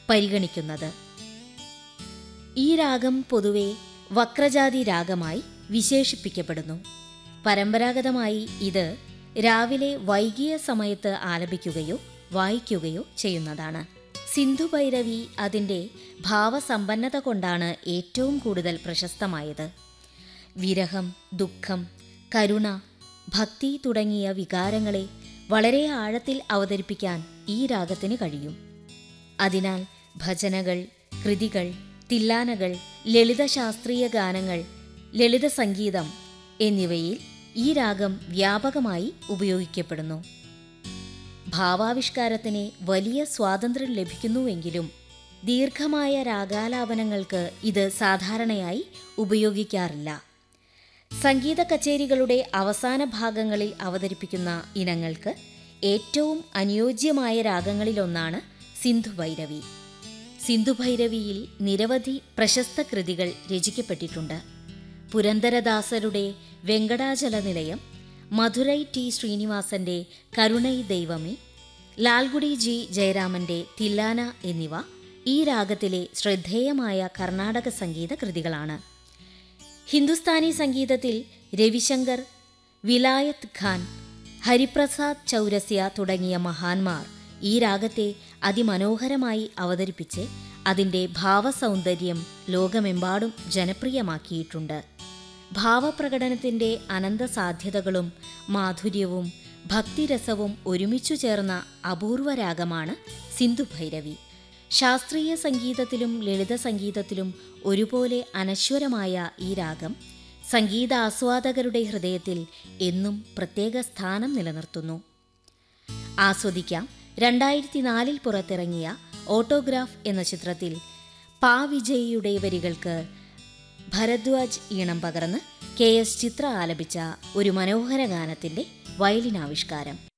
പരിഗണിക്കുന്നത് ഈ രാഗം പൊതുവെ വക്രജാതി രാഗമായി വിശേഷിപ്പിക്കപ്പെടുന്നു പരമ്പരാഗതമായി ഇത് രാവിലെ വൈകിയ സമയത്ത് ആലപിക്കുകയോ വായിക്കുകയോ ചെയ്യുന്നതാണ് സിന്ധു ഭൈരവി അതിൻ്റെ ഭാവസമ്പന്നത കൊണ്ടാണ് ഏറ്റവും കൂടുതൽ പ്രശസ്തമായത് വിരഹം ദുഃഖം കരുണ ഭക്തി തുടങ്ങിയ വികാരങ്ങളെ വളരെ ആഴത്തിൽ അവതരിപ്പിക്കാൻ ഈ രാഗത്തിന് കഴിയും അതിനാൽ ഭജനകൾ കൃതികൾ തില്ലാനകൾ ലളിത ശാസ്ത്രീയ ഗാനങ്ങൾ ലളിത സംഗീതം എന്നിവയിൽ ഈ രാഗം വ്യാപകമായി ഉപയോഗിക്കപ്പെടുന്നു ഭാവാവിഷ്കാരത്തിന് വലിയ സ്വാതന്ത്ര്യം ലഭിക്കുന്നുവെങ്കിലും ദീർഘമായ രാഗാലാപനങ്ങൾക്ക് ഇത് സാധാരണയായി ഉപയോഗിക്കാറില്ല സംഗീത കച്ചേരികളുടെ അവസാന ഭാഗങ്ങളിൽ അവതരിപ്പിക്കുന്ന ഇനങ്ങൾക്ക് ഏറ്റവും അനുയോജ്യമായ രാഗങ്ങളിലൊന്നാണ് സിന്ധുഭൈരവി സിന്ധുഭൈരവിയിൽ നിരവധി പ്രശസ്ത കൃതികൾ രചിക്കപ്പെട്ടിട്ടുണ്ട് പുരന്ദരദാസരുടെ വെങ്കടാചല നിലയം മധുരൈ ടി ശ്രീനിവാസന്റെ കരുണൈ ദൈവമേ ലാൽഗുഡി ജി ജയരാമന്റെ തില്ലാന എന്നിവ ഈ രാഗത്തിലെ ശ്രദ്ധേയമായ കർണാടക സംഗീത കൃതികളാണ് ഹിന്ദുസ്ഥാനി സംഗീതത്തിൽ രവിശങ്കർ വിലായത് ഖാൻ ഹരിപ്രസാദ് ചൗരസ്യ തുടങ്ങിയ മഹാന്മാർ ഈ രാഗത്തെ അതിമനോഹരമായി അവതരിപ്പിച്ച് അതിൻ്റെ ഭാവസൗന്ദര്യം ലോകമെമ്പാടും ജനപ്രിയമാക്കിയിട്ടുണ്ട് ഭാവപ്രകടനത്തിൻ്റെ അനന്ത സാധ്യതകളും മാധുര്യവും ഭക്തിരസവും ഒരുമിച്ചു ചേർന്ന അപൂർവ രാഗമാണ് സിന്ധുഭൈരവി ശാസ്ത്രീയ സംഗീതത്തിലും ലളിത സംഗീതത്തിലും ഒരുപോലെ അനശ്വരമായ ഈ രാഗം സംഗീതാസ്വാദകരുടെ ഹൃദയത്തിൽ എന്നും പ്രത്യേക സ്ഥാനം നിലനിർത്തുന്നു ആസ്വദിക്കാം രണ്ടായിരത്തി നാലിൽ പുറത്തിറങ്ങിയ ഓട്ടോഗ്രാഫ് എന്ന ചിത്രത്തിൽ പാ വിജയിയുടെ വരികൾക്ക് ഭരദ്വാജ് ഈണം പകർന്ന് കെ എസ് ചിത്ര ആലപിച്ച ഒരു മനോഹര ഗാനത്തിന്റെ വയലിനാവിഷ്കാരം